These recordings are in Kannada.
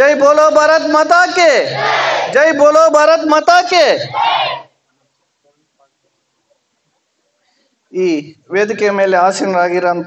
ಜೈ ಬೋಲೋ ಭಾರತ್ ಮಾತಾ ಕೆ ಜೈ ಬೋಲೋ ಭಾರತ್ ಮಾತಾ ಕೆ ಈ ವೇದಿಕೆ ಮೇಲೆ ಆಸೀನರಾಗಿರೋಂಥ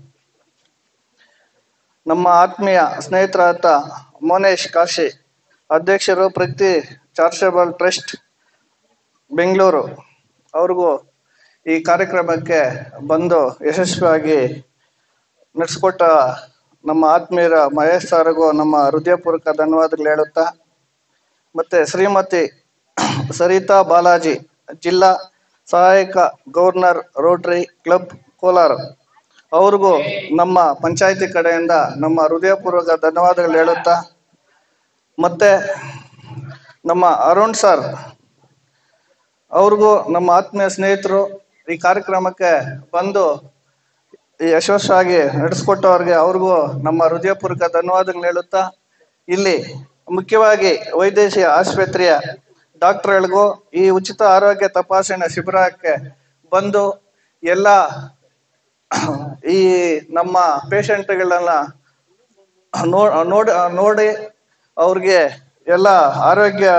ನಮ್ಮ ಆತ್ಮೀಯ ಸ್ನೇಹಿತರಾದ ಮೋನೇಶ್ ಕಾಶಿ ಅಧ್ಯಕ್ಷರು ಪ್ರಗತಿ ಚಾರಿಟಬಲ್ ಟ್ರಸ್ಟ್ ಬೆಂಗಳೂರು ಅವ್ರಿಗೂ ಈ ಕಾರ್ಯಕ್ರಮಕ್ಕೆ ಬಂದು ಯಶಸ್ವಿಯಾಗಿ ನಡೆಸ್ಕೊಟ್ಟ ನಮ್ಮ ಆತ್ಮೀಯರ ಮಹೇಶ್ ಸಾರಿಗೂ ನಮ್ಮ ಹೃದಯಪೂರ್ವಕ ಧನ್ಯವಾದಗಳು ಹೇಳುತ್ತಾ ಮತ್ತೆ ಶ್ರೀಮತಿ ಸರಿತಾ ಬಾಲಾಜಿ ಜಿಲ್ಲಾ ಸಹಾಯಕ ಗವರ್ನರ್ ರೋಟರಿ ಕ್ಲಬ್ ಕೋಲಾರ ಅವ್ರಿಗೂ ನಮ್ಮ ಪಂಚಾಯತಿ ಕಡೆಯಿಂದ ನಮ್ಮ ಹೃದಯಪೂರ್ವಕ ಧನ್ಯವಾದಗಳು ಹೇಳುತ್ತಾ ಮತ್ತೆ ನಮ್ಮ ಅರುಣ್ ಸರ್ ಅವ್ರಿಗೂ ನಮ್ಮ ಆತ್ಮೀಯ ಸ್ನೇಹಿತರು ಈ ಕಾರ್ಯಕ್ರಮಕ್ಕೆ ಬಂದು ಈ ಯಶಸ್ವಿಯಾಗಿ ನಡೆಸ್ಕೊಟ್ಟವ್ರಿಗೆ ಅವ್ರಿಗೂ ನಮ್ಮ ಹೃದಯಪೂರ್ವಕ ಧನ್ಯವಾದಗಳು ಹೇಳುತ್ತಾ ಇಲ್ಲಿ ಮುಖ್ಯವಾಗಿ ವೈದೇಶಿಯ ಆಸ್ಪತ್ರೆಯ ಡಾಕ್ಟರ್ಗಳಿಗೂ ಈ ಉಚಿತ ಆರೋಗ್ಯ ತಪಾಸಣೆ ಶಿಬಿರಕ್ಕೆ ಬಂದು ಎಲ್ಲ ಈ ನಮ್ಮ ಪೇಷಂಟ್ಗಳನ್ನ ನೋ ನೋಡಿ ನೋಡಿ ಅವ್ರಿಗೆ ಎಲ್ಲ ಆರೋಗ್ಯ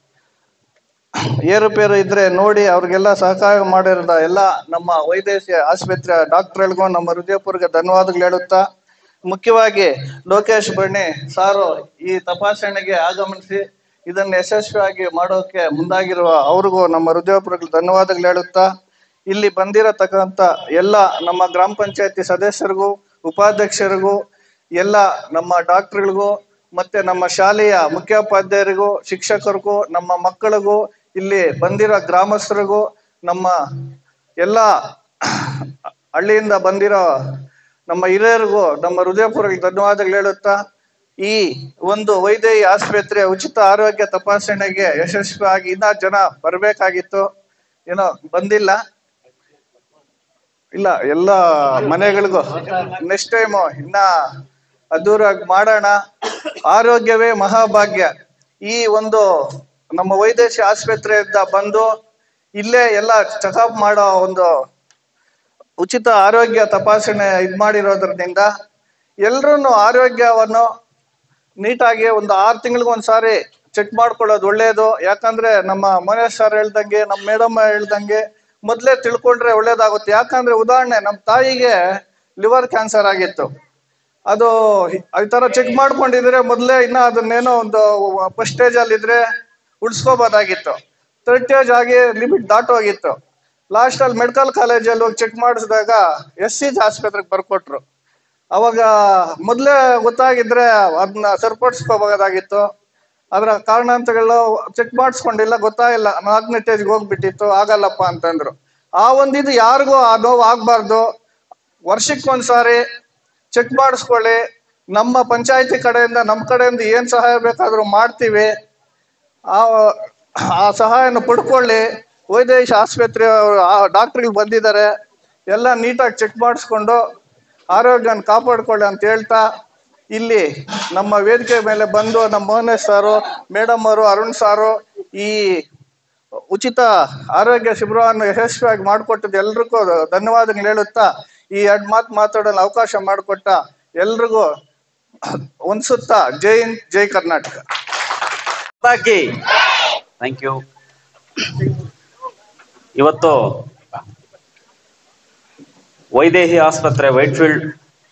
ಏರುಪೇರು ಇದ್ರೆ ನೋಡಿ ಅವ್ರಿಗೆಲ್ಲ ಸಹಕಾರ ಮಾಡಿರೋದ ಎಲ್ಲ ನಮ್ಮ ವೈದ್ಯಕೀಯ ಆಸ್ಪತ್ರೆ ಡಾಕ್ಟರ್ಗಳಿಗೂ ನಮ್ಮ ಹೃದಯಪೂರ್ವಕ ಧನ್ಯವಾದಗಳು ಹೇಳುತ್ತಾ ಮುಖ್ಯವಾಗಿ ಲೋಕೇಶ್ ಬಣ್ಣಿ ಸಾರು ಈ ತಪಾಸಣೆಗೆ ಆಗಮಿಸಿ ಇದನ್ನು ಯಶಸ್ವಿಯಾಗಿ ಮಾಡೋಕೆ ಮುಂದಾಗಿರುವ ಅವ್ರಿಗೂ ನಮ್ಮ ಹೃದಯಪೂರ್ವಕ ಧನ್ಯವಾದಗಳು ಹೇಳುತ್ತಾ ಇಲ್ಲಿ ಬಂದಿರತಕ್ಕಂತ ಎಲ್ಲ ನಮ್ಮ ಗ್ರಾಮ ಪಂಚಾಯತಿ ಸದಸ್ಯರಿಗೂ ಉಪಾಧ್ಯಕ್ಷರಿಗೂ ಎಲ್ಲ ನಮ್ಮ ಡಾಕ್ಟರ್ಗಳಿಗೂ ಮತ್ತೆ ನಮ್ಮ ಶಾಲೆಯ ಮುಖ್ಯೋಪಾಧ್ಯಾಯರಿಗೂ ಶಿಕ್ಷಕರಿಗೂ ನಮ್ಮ ಮಕ್ಕಳಿಗೂ ಇಲ್ಲಿ ಬಂದಿರೋ ಗ್ರಾಮಸ್ಥರಿಗೂ ನಮ್ಮ ಎಲ್ಲ ಹಳ್ಳಿಯಿಂದ ಬಂದಿರೋ ನಮ್ಮ ಹಿರಿಯರಿಗೂ ನಮ್ಮ ಹೃದಯಪೂರ್ವಕ ಧನ್ಯವಾದಗಳು ಹೇಳುತ್ತಾ ಈ ಒಂದು ವೈದ್ಯಕೀಯ ಆಸ್ಪತ್ರೆ ಉಚಿತ ಆರೋಗ್ಯ ತಪಾಸಣೆಗೆ ಯಶಸ್ವಿಯಾಗಿ ಇನ್ನ ಜನ ಬರ್ಬೇಕಾಗಿತ್ತು ಏನೋ ಬಂದಿಲ್ಲ ಇಲ್ಲ ಎಲ್ಲ ಮನೆಗಳಿಗೂ ನೆಕ್ಸ್ಟ್ ಟೈಮ್ ಇನ್ನ ಅದ್ದೂರಾಗಿ ಮಾಡೋಣ ಆರೋಗ್ಯವೇ ಮಹಾಭಾಗ್ಯ ಈ ಒಂದು ನಮ್ಮ ವೈದ್ಯಕೀಯ ಆಸ್ಪತ್ರೆಯಿಂದ ಬಂದು ಇಲ್ಲೇ ಎಲ್ಲ ಚೆಕಪ್ ಮಾಡೋ ಒಂದು ಉಚಿತ ಆರೋಗ್ಯ ತಪಾಸಣೆ ಇದ್ ಮಾಡಿರೋದ್ರಿಂದ ಎಲ್ರೂ ಆರೋಗ್ಯವನ್ನು ನೀಟಾಗಿ ಒಂದು ಆರು ತಿಂಗಳಿಗೆ ಒಂದ್ಸಾರಿ ಚೆಕ್ ಮಾಡ್ಕೊಳ್ಳೋದು ಒಳ್ಳೇದು ಯಾಕಂದ್ರೆ ನಮ್ಮ ಮನೇಶ್ ಸರ್ ಹೇಳ್ದಂಗೆ ನಮ್ಮ ಮೇಡಮ್ ಹೇಳ್ದಂಗೆ ಮೊದ್ಲೇ ತಿಳ್ಕೊಂಡ್ರೆ ಒಳ್ಳೇದಾಗುತ್ತೆ ಯಾಕಂದ್ರೆ ಉದಾಹರಣೆ ನಮ್ಮ ತಾಯಿಗೆ ಲಿವರ್ ಕ್ಯಾನ್ಸರ್ ಆಗಿತ್ತು ಅದು ಈ ತರ ಚೆಕ್ ಮಾಡ್ಕೊಂಡಿದ್ರೆ ಮೊದ್ಲೇ ಇನ್ನ ಅದನ್ನೇನೋ ಒಂದು ಫಸ್ಟ್ ಸ್ಟೇಜ್ ಅಲ್ಲಿ ಇದ್ರೆ ಉಳಿಸ್ಕೋಬೋದಾಗಿತ್ತು ಥರ್ಡ್ ಸ್ಟೇಜ್ ಆಗಿ ಲಿಮಿಟ್ ದಾಟೋಗಿತ್ತು ಲಾಸ್ಟ್ ಅಲ್ಲಿ ಮೆಡಿಕಲ್ ಕಾಲೇಜಲ್ಲಿ ಹೋಗಿ ಚೆಕ್ ಮಾಡಿಸಿದಾಗ ಎಸ್ ಸಿ ಆಸ್ಪತ್ರೆಗೆ ಬರ್ಕೊಟ್ರು ಅವಾಗ ಮೊದ್ಲೇ ಗೊತ್ತಾಗಿದ್ರೆ ಅದನ್ನ ಸರಿಪಡಿಸ್ಕೋಬಹುದಾಗಿತ್ತು ಅದರ ಕಾರಣಾಂತರಗಳು ಚೆಕ್ ಮಾಡಿಸ್ಕೊಂಡಿಲ್ಲ ಗೊತ್ತಾಗಿಲ್ಲ ನಾಲ್ಕನೇ ಸ್ಟೇಜ್ಗೆ ಹೋಗ್ಬಿಟ್ಟಿತ್ತು ಆಗಲ್ಲಪ್ಪ ಅಂತಂದ್ರು ಆ ಒಂದಿದು ಯಾರಿಗೂ ಆ ನೋವು ಆಗ್ಬಾರ್ದು ವರ್ಷಕ್ಕೊಂದ್ಸಾರಿ ಚೆಕ್ ಮಾಡಿಸ್ಕೊಳ್ಳಿ ನಮ್ಮ ಪಂಚಾಯತಿ ಕಡೆಯಿಂದ ನಮ್ಮ ಕಡೆಯಿಂದ ಏನ್ ಸಹಾಯ ಬೇಕಾದ್ರೂ ಮಾಡ್ತೀವಿ ಆ ಆ ಸಹಾಯನ ಪಡ್ಕೊಳ್ಳಿ ವೈದೇಶ್ ಆಸ್ಪತ್ರೆ ಡಾಕ್ಟ್ರಿಗೆ ಬಂದಿದ್ದಾರೆ ಎಲ್ಲ ನೀಟಾಗಿ ಚೆಕ್ ಮಾಡಿಸ್ಕೊಂಡು ಆರೋಗ್ಯನ ಕಾಪಾಡ್ಕೊಳ್ಳಿ ಅಂತ ಹೇಳ್ತಾ ಇಲ್ಲಿ ನಮ್ಮ ವೇದಿಕೆ ಮೇಲೆ ಬಂದು ನಮ್ಮ ಮೋಹನೇಶ್ ಸಾರು ಮೇಡಮ್ ಅವರು ಅರುಣ್ ಸಾರು ಈ ಉಚಿತ ಆರೋಗ್ಯ ಶಿಬಿರವನ್ನು ಯಶಸ್ವಿಯಾಗಿ ಮಾಡಿಕೊಟ್ಟದ್ದು ಎಲ್ರಿಗೂ ಧನ್ಯವಾದಗಳು ಹೇಳುತ್ತಾ ಈ ಎರಡ್ ಮಾತು ಮಾತಾಡಲು ಅವಕಾಶ ಮಾಡಿಕೊಟ್ಟ ಎಲ್ರಿಗೂ ಒಂದ್ಸುತ್ತಾ ಜೈ ಹಿಂದ್ ಜೈ ಕರ್ನಾಟಕ ಹಾಕಿ ಥ್ಯಾಂಕ್ ಯು ಇವತ್ತು ವೈದೇಹಿ ಆಸ್ಪತ್ರೆ ವೈಟ್ಫೀಲ್ಡ್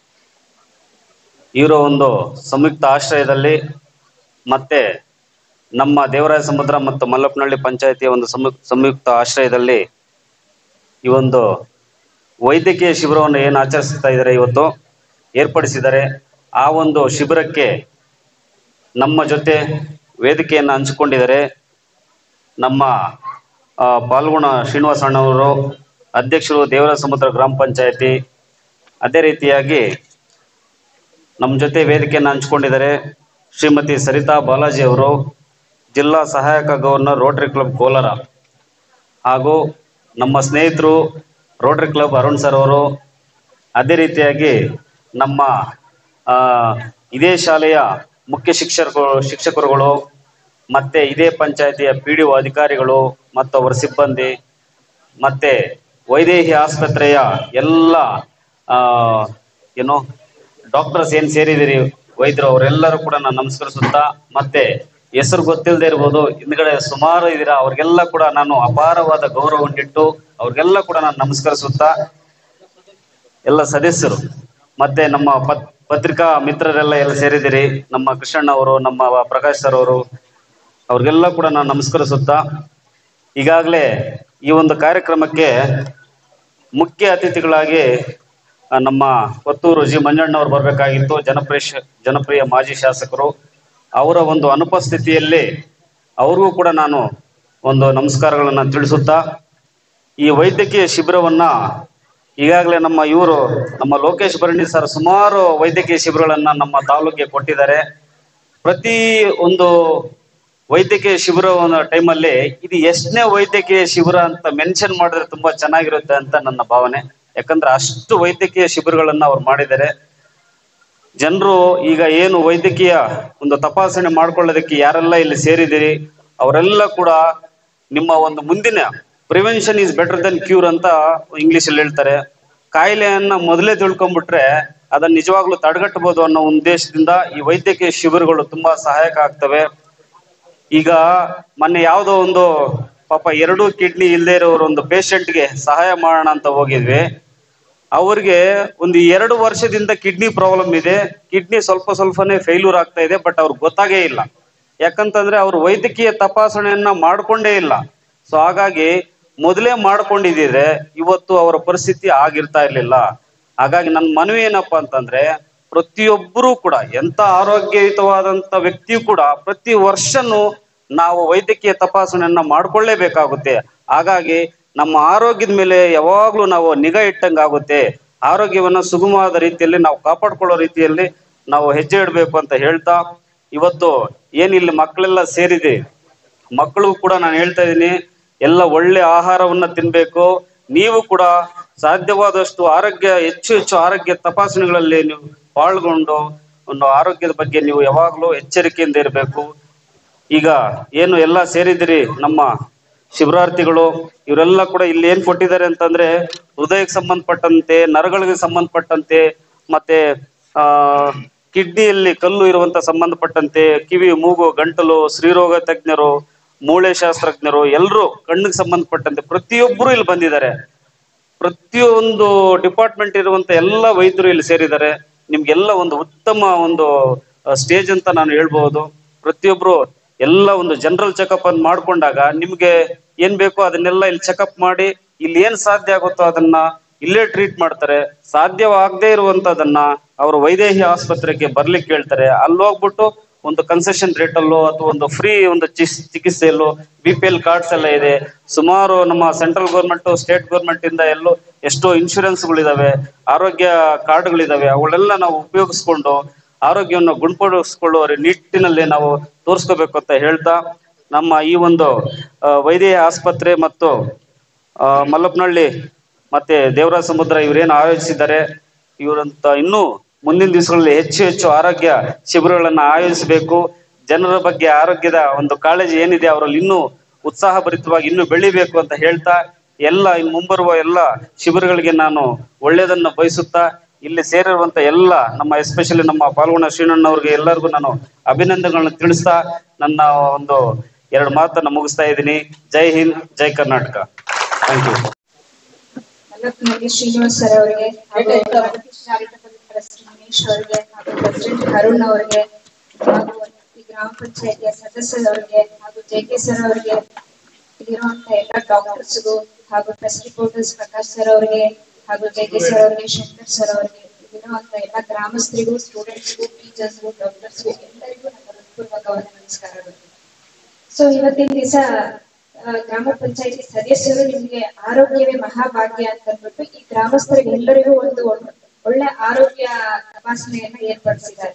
ಇರೋ ಒಂದು ಸಂಯುಕ್ತ ಆಶ್ರಯದಲ್ಲಿ ಮತ್ತೆ ನಮ್ಮ ದೇವರಾಯ ಸಮುದ್ರ ಮತ್ತು ಮಲ್ಲಪ್ಪನಹಳ್ಳಿ ಪಂಚಾಯತಿಯ ಒಂದು ಸಂಯು ಸಂಯುಕ್ತ ಆಶ್ರಯದಲ್ಲಿ ಈ ಒಂದು ವೈದ್ಯಕೀಯ ಶಿಬಿರವನ್ನು ಏನು ಆಚರಿಸ್ತಾ ಇದ್ದಾರೆ ಇವತ್ತು ಏರ್ಪಡಿಸಿದ್ದಾರೆ ಆ ಒಂದು ಶಿಬಿರಕ್ಕೆ ನಮ್ಮ ಜೊತೆ ವೇದಿಕೆಯನ್ನು ಹಂಚಿಕೊಂಡಿದ್ದಾರೆ ನಮ್ಮ ಆ, ಪಾಲ್ಗುಣ ಶ್ರೀನಿವಾಸ ಅಣ್ಣವರು ಅಧ್ಯಕ್ಷರು ದೇವರ ಸಮುದ್ರ ಗ್ರಾಮ ಪಂಚಾಯತಿ ಅದೇ ರೀತಿಯಾಗಿ ನಮ್ಮ ಜೊತೆ ವೇದಿಕೆಯನ್ನು ಹಂಚಿಕೊಂಡಿದ್ದಾರೆ ಶ್ರೀಮತಿ ಸರಿತಾ ಬಾಲಾಜಿ ಅವರು ಜಿಲ್ಲಾ ಸಹಾಯಕ ಗವರ್ನರ್ ರೋಟರಿ ಕ್ಲಬ್ ಕೋಲಾರ ಹಾಗೂ ನಮ್ಮ ಸ್ನೇಹಿತರು ರೋಟರಿ ಕ್ಲಬ್ ಅರುಣ್ ಸರ್ ಅವರು ಅದೇ ರೀತಿಯಾಗಿ ನಮ್ಮ ಆ, ಇದೇ ಶಾಲೆಯ ಮುಖ್ಯ ಶಿಕ್ಷಕರು ಶಿಕ್ಷಕರುಗಳು ಮತ್ತೆ ಇದೇ ಪಂಚಾಯತಿಯ ಪಿ ಡಿ ಒ ಅಧಿಕಾರಿಗಳು ಮತ್ತು ಅವರ ಸಿಬ್ಬಂದಿ ಮತ್ತೆ ವೈದೇಹಿ ಆಸ್ಪತ್ರೆಯ ಎಲ್ಲ ಆ, ಏನು ಡಾಕ್ಟರ್ಸ್ ಏನು ಸೇರಿದಿರಿ ವೈದ್ಯರು ಅವರೆಲ್ಲರೂ ಕೂಡ ನಾನು ನಮಸ್ಕರಿಸುತ್ತಾ ಮತ್ತೆ ಹೆಸರು ಗೊತ್ತಿಲ್ಲದೆ ಇರ್ಬೋದು ಹಿಂದ್ಗಡೆ ಸುಮಾರು ಇದೀರ ಅವ್ರಿಗೆಲ್ಲ ಕೂಡ ನಾನು ಅಪಾರವಾದ ಗೌರವವನ್ನಿಟ್ಟು ಅವ್ರಿಗೆಲ್ಲ ಕೂಡ ನಾನು ನಮಸ್ಕರಿಸುತ್ತಾ ಎಲ್ಲ ಸದಸ್ಯರು ಮತ್ತೆ ನಮ್ಮ ಪತ್- ಪತ್ರಿಕಾ ಮಿತ್ರರೆಲ್ಲ ಎಲ್ಲ ಸೇರಿದಿರಿ ನಮ್ಮ ಕೃಷ್ಣಣ್ಣ ಅವರು ನಮ್ಮ ಪ್ರಕಾಶ್ ಸರ್ ಅವರು ಅವ್ರಿಗೆಲ್ಲ ಕೂಡ ನಾನು ನಮಸ್ಕರಿಸುತ್ತಾ ಈಗಾಗಲೇ ಈ ಒಂದು ಕಾರ್ಯಕ್ರಮಕ್ಕೆ ಮುಖ್ಯ ಅತಿಥಿಗಳಾಗಿ ಆ, ನಮ್ಮ ಕೊತ್ತೂರು ಜಿ ಮಂಜಣ್ಣವ್ರು ಬರಬೇಕಾಗಿತ್ತು ಜನಪ್ರಿಯ ಶ- ಜನಪ್ರಿಯ ಮಾಜಿ ಶಾಸಕರು ಅವರ ಒಂದು ಅನುಪಸ್ಥಿತಿಯಲ್ಲಿ ಅವ್ರಿಗೂ ಕೂಡ ನಾನು ಒಂದು ನಮಸ್ಕಾರಗಳನ್ನು ತಿಳಿಸುತ್ತಾ ಈ ವೈದ್ಯಕೀಯ ಶಿಬಿರವನ್ನ ಈಗಾಗಲೇ ನಮ್ಮ ಇವರು ನಮ್ಮ ಲೋಕೇಶ್ ಭರಣಿ ಸರ್ ಸುಮಾರು ವೈದ್ಯಕೀಯ ಶಿಬಿರಗಳನ್ನ ನಮ್ಮ ತಾಲೂಕಿಗೆ ಕೊಟ್ಟಿದ್ದಾರೆ ಪ್ರತಿ ಒಂದು ವೈದ್ಯಕೀಯ ಶಿಬಿರ ಟೈಮಲ್ಲಿ ಇದು ಎಷ್ಟನೇ ವೈದ್ಯಕೀಯ ಶಿಬಿರ ಅಂತ ಮೆನ್ಷನ್ ಮಾಡಿದ್ರೆ ತುಂಬಾ ಚೆನ್ನಾಗಿರುತ್ತೆ ಅಂತ ನನ್ನ ಭಾವನೆ ಯಾಕಂದ್ರೆ ಅಷ್ಟು ವೈದ್ಯಕೀಯ ಶಿಬಿರಗಳನ್ನ ಅವ್ರು ಮಾಡಿದ್ದಾರೆ ಜನರು ಈಗ ಏನು ವೈದ್ಯಕೀಯ ಒಂದು ತಪಾಸಣೆ ಮಾಡ್ಕೊಳ್ಳೋದಕ್ಕೆ ಯಾರೆಲ್ಲ ಇಲ್ಲಿ ಸೇರಿದಿರಿ ಅವರೆಲ್ಲ ಕೂಡ ನಿಮ್ಮ ಒಂದು ಮುಂದಿನ prevention is better then cure ಅಂತ ಇಂಗ್ಲಿಷ್ ಅಲ್ಲಿ ಹೇಳ್ತಾರೆ ಕಾಯಿಲೆಯನ್ನ ಮೊದಲೇ ತಿಳ್ಕೊಂಡ್ಬಿಟ್ರೆ ಅದನ್ನ ನಿಜವಾಗ್ಲೂ ತಡೆಗಟ್ಟಬಹುದು ಅನ್ನೋ ಉದ್ದೇಶದಿಂದ ಈ ವೈದ್ಯಕೀಯ ಶಿಬಿರಗಳು ತುಂಬಾ ಸಹಾಯಕ ಆಗ್ತವೆ ಈಗ ಮೊನ್ನೆ ಯಾವುದೋ ಒಂದು ಪಾಪ ಎರಡು ಕಿಡ್ನಿ ಇಲ್ಲದೆ ಇರೋರು ಒಂದು ಪೇಷಂಟ್ಗೆ ಸಹಾಯ ಮಾಡೋಣ ಅಂತ ಹೋಗಿದ್ವಿ ಅವ್ರಿಗೆ ಒಂದು ಎರಡು ವರ್ಷದಿಂದ ಕಿಡ್ನಿ ಪ್ರಾಬ್ಲಮ್ ಇದೆ ಕಿಡ್ನಿ ಸ್ವಲ್ಪ ಸ್ವಲ್ಪನೇ ಫೇಲ್ಯೂರ್ ಆಗ್ತಾ ಇದೆ ಬಟ್ ಅವ್ರಿಗೆ ಗೊತ್ತಾಗೇ ಇಲ್ಲ ಯಾಕಂತಂದ್ರೆ ಅವ್ರು ವೈದ್ಯಕೀಯ ತಪಾಸಣೆಯನ್ನ ಮಾಡ್ಕೊಂಡೇ ಇಲ್ಲ ಸೊ ಹಾಗಾಗಿ ಮೊದಲೇ ಮಾಡ್ಕೊಂಡಿದ್ದಿದ್ರೆ ಇವತ್ತು ಅವರ ಪರಿಸ್ಥಿತಿ ಆಗಿರ್ತಾ ಇರ್ಲಿಲ್ಲ ಹಾಗಾಗಿ ನನ್ನ ಮನವಿ ಏನಪ್ಪಾ ಅಂತಂದ್ರೆ ಪ್ರತಿಯೊಬ್ಬರೂ ಕೂಡ ಎಂತ ಆರೋಗ್ಯಯುತವಾದಂತ ವ್ಯಕ್ತಿಯು ಕೂಡ ಪ್ರತಿ ವರ್ಷನೂ ನಾವು ವೈದ್ಯಕೀಯ ತಪಾಸಣೆಯನ್ನ ಮಾಡ್ಕೊಳ್ಳೇಬೇಕಾಗುತ್ತೆ ಹಾಗಾಗಿ ನಮ್ಮ ಆರೋಗ್ಯದ ಮೇಲೆ ಯಾವಾಗ್ಲೂ ನಾವು ನಿಗಾ ಇಟ್ಟಂಗಾಗುತ್ತೆ ಆರೋಗ್ಯವನ್ನ ಸುಗಮವಾದ ರೀತಿಯಲ್ಲಿ ನಾವು ಕಾಪಾಡ್ಕೊಳ್ಳೋ ರೀತಿಯಲ್ಲಿ ನಾವು ಹೆಜ್ಜೆ ಇಡಬೇಕು ಅಂತ ಹೇಳ್ತಾ ಇವತ್ತು ಏನಿಲ್ಲಿ ಮಕ್ಕಳೆಲ್ಲ ಸೇರಿದೆ ಮಕ್ಕಳು ಕೂಡ ನಾನು ಹೇಳ್ತಾ ಇದ್ದೀನಿ ಎಲ್ಲ ಒಳ್ಳೆ ಆಹಾರವನ್ನ ತಿನ್ಬೇಕು ನೀವು ಕೂಡ ಸಾಧ್ಯವಾದಷ್ಟು ಆರೋಗ್ಯ ಹೆಚ್ಚು ಹೆಚ್ಚು ಆರೋಗ್ಯ ತಪಾಸಣೆಗಳಲ್ಲಿ ನೀವು ಪಾಲ್ಗೊಂಡು ಒಂದು ಆರೋಗ್ಯದ ಬಗ್ಗೆ ನೀವು ಯಾವಾಗಲೂ ಎಚ್ಚರಿಕೆಯಿಂದ ಇರಬೇಕು ಈಗ ಏನು ಎಲ್ಲ ಸೇರಿದಿರಿ ನಮ್ಮ ಶಿಬಿರಾರ್ಥಿಗಳು ಇವರೆಲ್ಲ ಕೂಡ ಇಲ್ಲಿ ಏನ್ ಕೊಟ್ಟಿದ್ದಾರೆ ಅಂತಂದ್ರೆ ಹೃದಯಕ್ಕೆ ಸಂಬಂಧಪಟ್ಟಂತೆ ನರಗಳಿಗೆ ಸಂಬಂಧಪಟ್ಟಂತೆ ಮತ್ತೆ ಆ ಕಿಡ್ನಿಯಲ್ಲಿ ಕಲ್ಲು ಇರುವಂತ ಸಂಬಂಧಪಟ್ಟಂತೆ ಕಿವಿ ಮೂಗು ಗಂಟಲು ಸ್ತ್ರೀರೋಗ ತಜ್ಞರು ಮೂಳೆ ಶಾಸ್ತ್ರಜ್ಞರು ಎಲ್ಲರೂ ಕಣ್ಣಿಗೆ ಸಂಬಂಧಪಟ್ಟಂತೆ ಪ್ರತಿಯೊಬ್ಬರು ಇಲ್ಲಿ ಬಂದಿದ್ದಾರೆ ಪ್ರತಿಯೊಂದು ಡಿಪಾರ್ಟ್ಮೆಂಟ್ ಇರುವಂತ ಎಲ್ಲ ವೈದ್ಯರು ಇಲ್ಲಿ ಸೇರಿದ್ದಾರೆ ನಿಮ್ಗೆಲ್ಲ ಒಂದು ಉತ್ತಮ ಒಂದು ಸ್ಟೇಜ್ ಅಂತ ನಾನು ಹೇಳ್ಬಹುದು ಪ್ರತಿಯೊಬ್ರು ಎಲ್ಲ ಒಂದು ಜನರಲ್ ಚೆಕಪ್ ಅನ್ನು ಮಾಡ್ಕೊಂಡಾಗ ನಿಮ್ಗೆ ಏನ್ ಬೇಕೋ ಅದನ್ನೆಲ್ಲ ಇಲ್ಲಿ ಚೆಕಪ್ ಮಾಡಿ ಇಲ್ಲಿ ಏನ್ ಸಾಧ್ಯ ಆಗುತ್ತೋ ಅದನ್ನ ಇಲ್ಲೇ ಟ್ರೀಟ್ ಮಾಡ್ತಾರೆ ಸಾಧ್ಯವಾಗದೇ ಇರುವಂತದನ್ನ ಅವರು ವೈದೇಹಿ ಆಸ್ಪತ್ರೆಗೆ ಬರ್ಲಿಕ್ಕೆ ಹೇಳ್ತಾರೆ ಅಲ್ಲಿ ಹೋಗ್ಬಿಟ್ಟು ಒಂದು ಕನ್ಸೆಷನ್ ರೇಟ್ ಅಲ್ಲೋ ಅಥವಾ ಒಂದು ಫ್ರೀ ಒಂದು ಚಿಸ್- ಚಿಕಿತ್ಸೆಯಲ್ಲೋ ಬಿ ಪಿ ಎಲ್ ಕಾರ್ಡ್ಸ್ ಎಲ್ಲ ಇದೆ ಸುಮಾರು ನಮ್ಮ ಸೆಂಟ್ರಲ್ ಗೌರ್ಮೆಂಟ್ ಸ್ಟೇಟ್ ಗೌರ್ಮೆಂಟ್ ಇಂದ ಎಲ್ಲೋ ಎಷ್ಟೋ ಇನ್ಶೂರೆನ್ಸ್ಗಳಿದಾವೆ ಆರೋಗ್ಯ ಕಾರ್ಡ್ಗಳಿದಾವೆ ಅವುಗಳೆಲ್ಲ ನಾವು ಉಪಯೋಗಿಸ್ಕೊಂಡು ಆರೋಗ್ಯವನ್ನು ಗುಣಪಡಿಸ್ಕೊಳ್ಳುವ ನಿಟ್ಟಿನಲ್ಲಿ ನಾವು ತೋರಿಸ್ಕೋಬೇಕು ಅಂತ ಹೇಳ್ತಾ ನಮ್ಮ ಈ ಒಂದು ಆ, ವೈದ್ಯ ಆಸ್ಪತ್ರೆ ಮತ್ತು ಆ, ಮಲ್ಲಪ್ಪನಹಳ್ಳಿ ಮತ್ತೆ ದೇವರಾಜ ಸಮುದ್ರ ಇವರೇನು ಆಯೋಜಿಸಿದ್ದಾರೆ ಇವರಂತ ಇನ್ನೂ ಮುಂದಿನ ದಿವಸಗಳಲ್ಲಿ ಹೆಚ್ಚು ಹೆಚ್ಚು ಆರೋಗ್ಯ ಶಿಬಿರಗಳನ್ನ ಆಯೋಜಿಸಬೇಕು ಜನರ ಬಗ್ಗೆ ಆರೋಗ್ಯದ ಒಂದು ಕಾಳಜಿ ಏನಿದೆ ಅವರಲ್ಲಿ ಇನ್ನೂ ಉತ್ಸಾಹಭರಿತವಾಗಿ ಇನ್ನೂ ಬೆಳಿಬೇಕು ಅಂತ ಹೇಳ್ತಾ ಎಲ್ಲ ಇನ್ನು ಮುಂಬರುವ ಎಲ್ಲ ಶಿಬಿರಗಳಿಗೆ ನಾನು ಒಳ್ಳೆಯದನ್ನ ಬಯಸುತ್ತಾ ಇಲ್ಲಿ ಸೇರಿರುವಂತ ಎಲ್ಲ ನಮ್ಮ ಎಸ್ಪೆಷಲಿ ನಮ್ಮ ಪಾಲ್ಗೊಂಡ ಶ್ರೀನಣ್ಣವ್ರಿಗೆ ಎಲ್ಲರಿಗೂ ನಾನು ಅಭಿನಂದನೆಗಳನ್ನ ತಿಳಿಸ್ತಾ ನನ್ನ ಒಂದು ಎರಡು ಮಾತನ್ನ ಮುಗಿಸ್ತಾ ಇದ್ದೀನಿ ಜೈ ಹಿಂದ್ ಜೈ Karnataka thank you Mallappanahalli Srinivas sir ಅವರಿಗೆ ಹಾಗೂ ಚಾರಿಟಬಲ್ ಟ್ರಸ್ಟ್ ಮಹೇಶ್ ಅವರಿಗೆ ಹಾಗೂ ಪ್ರೆಸಿಡೆಂಟ್ ಅರುಣ್ ಅವರಿಗೆ ಹಾಗೂ ಈ ಗ್ರಾಮ ಪಂಚಾಯತಿಯ ಸದಸ್ಯರವರಿಗೆ ಹಾಗೂ ಜೆ ಕೆ ಸರ್ ಅವರಿಗೆ ಇಲ್ಲಿರುವಂತ ಎಲ್ಲ ಡಾಕ್ಟರ್ಸ್ಗೂ ಹಾಗೂ ಪ್ರೆಸ್ ರಿಪೋರ್ಟರ್ಸ್ ಪ್ರಕಾಶ್ ಸರ್ ಅವರಿಗೆ ಹಾಗೂ ಜೆ ಕೆ ಸರ್ ಅವರಿಗೆ ಶಂಕರ್ ಸರ್ ಅವರಿಗೆ ಇಲ್ಲಿರುವಂತ ಎಲ್ಲ ಗ್ರಾಮಸ್ಥರಿಗೂ ಸ್ಟೂಡೆಂಟ್ಸ್ಗೂ ಟೀಚರ್ಸ್ಗೂ ಡಾಕ್ಟರ್ಸ್ಗೂ ಎಲ್ಲರಿಗೂ ನನ್ನ ಹೃತ್ಪೂರ್ವಕವಾದ ನಮಸ್ಕಾರಗಳು ಸೊ ಇವತ್ತಿನ ದಿವಸ ಗ್ರಾಮ ಪಂಚಾಯತಿ ಸದಸ್ಯರು ನಿಮ್ಗೆ ಆರೋಗ್ಯವೇ ಮಹಾಭಾಗ್ಯ ಅಂತ ಅಂದ್ಬಿಟ್ಟು ಈ ಗ್ರಾಮಸ್ಥರಿಗೆ ಎಲ್ಲರಿಗೂ ಒಂದು ಒಳ್ಳೆ- ಒಳ್ಳೆ ಆರೋಗ್ಯ ತಪಾಸಣೆಯನ್ನ ಏರ್ಪಡಿಸಿದ್ದಾರೆ